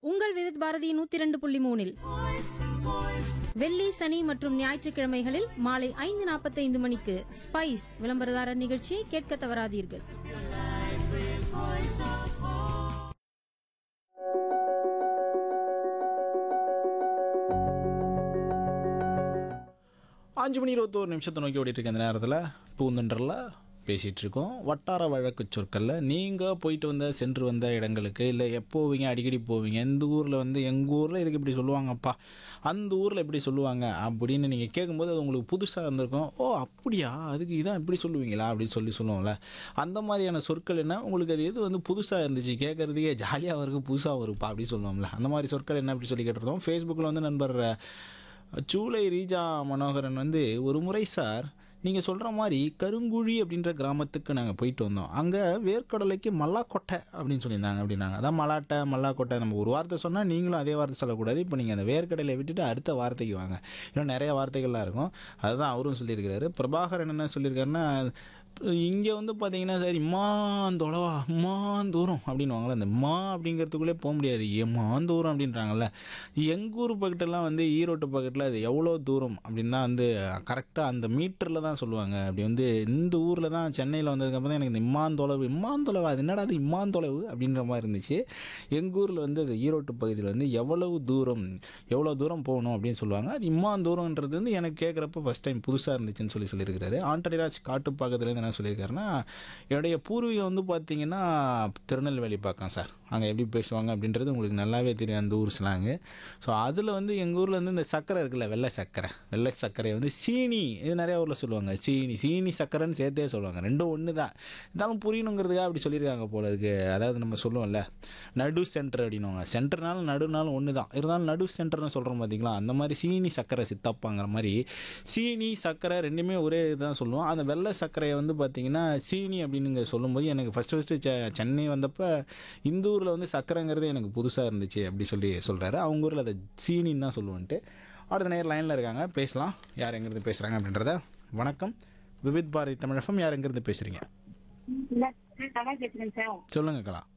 உங்கள் விவித் பாரதி நூத்தி இரண்டு புள்ளி மூணில் வெள்ளி சனி மற்றும் ஞாயிற்றுக்கிழமைகளில் மாலை ஐந்து நாற்பத்தைந்து மணிக்கு ஸ்பைஸ் விளம்பரதாரர் நிகழ்ச்சியை கேட்க தவறாதீர்கள் அஞ்சு மணி இருபத்தோரு நிமிஷத்தை நோக்கி ஓடிட்டு இருக்க இந்த நேரத்தில் பூந்தொன்றரில் பேசிகிட்டு இருக்கோம் வட்டார வழக்கு சொற்களில் நீங்கள் போயிட்டு வந்த சென்று வந்த இடங்களுக்கு இல்லை எப்போ போவீங்க அடிக்கடி போவீங்க இந்த ஊரில் வந்து எங்கள் ஊரில் இதுக்கு இப்படி சொல்லுவாங்கப்பா அந்த ஊரில் எப்படி சொல்லுவாங்க அப்படின்னு நீங்கள் கேட்கும்போது அது உங்களுக்கு புதுசாக இருந்திருக்கும் ஓ அப்படியா அதுக்கு இதான் இப்படி சொல்லுவீங்களா அப்படின்னு சொல்லி சொல்லுவோம்ல அந்த மாதிரியான சொற்கள் என்ன உங்களுக்கு அது எது வந்து புதுசாக இருந்துச்சு கேட்குறதுக்கே ஜாலியாக இருக்குது புதுசாக இருப்பா அப்படி சொல்லுவோம்ல அந்த மாதிரி சொற்கள் என்ன அப்படி சொல்லி கேட்டிருந்தோம் ஃபேஸ்புக்கில் வந்து நண்பர் சூளை ரீஜா மனோகரன் வந்து ஒரு முறை சார் நீங்கள் சொல்கிற மாதிரி கருங்குழி அப்படின்ற கிராமத்துக்கு நாங்கள் போயிட்டு வந்தோம் அங்கே வேர்க்கடலைக்கு மல்லாக்கொட்டை அப்படின்னு சொல்லியிருந்தாங்க அப்படின்னாங்க அதான் மலாட்டை மல்லாக்கொட்டை நம்ம ஒரு வார்த்தை சொன்னால் நீங்களும் அதே வார்த்தை சொல்லக்கூடாது இப்போ நீங்கள் அந்த வேர்க்கடலை விட்டுட்டு அடுத்த வார்த்தைக்கு வாங்க இன்னும் நிறைய வார்த்தைகள்லாம் இருக்கும் அதுதான் அவரும் சொல்லியிருக்கிறாரு பிரபாகரன் என்ன சொல்லியிருக்காருன்னா இங்கே வந்து பார்த்தீங்கன்னா சார் இம்மான் தொலைவா இம்மான் தூரம் அப்படின்னுவாங்களே அந்த மா அப்படிங்கிறதுக்குள்ளே போக முடியாது எம்மான் தூரம் அப்படின்றாங்கல்ல எங்கள் ஊர் பக்கெட்டெல்லாம் வந்து ஈரோட்டு பக்கெட்டில் அது எவ்வளோ தூரம் அப்படின்னு தான் வந்து கரெக்டாக அந்த மீட்டரில் தான் சொல்லுவாங்க அப்படி வந்து இந்த ஊரில் தான் சென்னையில் வந்ததுக்கப்புறம் தான் எனக்கு இந்த இம்மான் தொலைவு இம்மான் தொலைவு அது என்னடா அது இம்மான் தொலைவு அப்படின்ற மாதிரி இருந்துச்சு எங்கள் ஊரில் வந்து அது ஈரோட்டு பகுதியில் வந்து எவ்வளவு தூரம் எவ்வளோ தூரம் போகணும் அப்படின்னு சொல்லுவாங்க அது இம்மான் தூரம்ன்றது வந்து எனக்கு கேட்குறப்ப ஃபஸ்ட் டைம் புதுசாக இருந்துச்சுன்னு சொல்லி சொல்லியிருக்கிறாரு ஆண்டனிராஜ் காட்டுப்பாக்கத்துலேருந்து என்ன சொல்லியிருக்காருன்னா என்னுடைய பூர்வீகம் வந்து பார்த்தீங்கன்னா திருநெல்வேலி பக்கம் சார் அங்கே எப்படி பேசுவாங்க அப்படின்றது உங்களுக்கு நல்லாவே தெரியும் அந்த ஊர் ஸ்லாங்கு ஸோ அதில் வந்து எங்கள் ஊரில் வந்து இந்த சர்க்கரை இருக்குல்ல வெள்ளை சர்க்கரை வெள்ளை சர்க்கரையை வந்து சீனி இது நிறைய ஊரில் சொல்லுவாங்க சீனி சீனி சர்க்கரைன்னு சேர்த்தே சொல்லுவாங்க ரெண்டும் ஒன்று தான் இருந்தாலும் புரியணுங்கிறதுக்காக அப்படி சொல்லியிருக்காங்க போல இருக்கு அதாவது நம்ம சொல்லுவோம்ல நடு சென்டர் அப்படின்னுவாங்க சென்டர்னாலும் நடுனாலும் ஒன்று தான் இருந்தாலும் நடு சென்டர்னு சொல்கிறோம் பார்த்தீங்களா அந்த மாதிரி சீனி சர்க்கரை சித்தப்பாங்கிற மாதிரி சீனி சர்க்கரை ரெண்டுமே ஒரே இதுதான் சொல்லுவோம் அந்த வெள்ளை சர்க்கரையை வந்து பார்த்தீங்கன்னா சீனி அப்படின்னு இங்கே சொல்லும்போது எனக்கு ஃபஸ்ட்டு ஃபஸ்ட்டு செ சென்னை வந்தப்போ இந்த ஊரில் வந்து சர்க்கரைங்கிறது எனக்கு புதுசாக இருந்துச்சு அப்படி சொல்லி சொல்கிறாரு அவங்க ஊரில் அதை சீனின்னு தான் சொல்லுவேன்ட்டு அடுத்த நேரம் லைனில் இருக்காங்க பேசலாம் யார் எங்கேருந்து பேசுகிறாங்க அப்படின்றத வணக்கம் விவித் பாரதி தமிழகம் யார் எங்கேருந்து பேசுகிறீங்க இல்ல, நல்லா பேசுறேன் சார் சொல்லுங்க கலா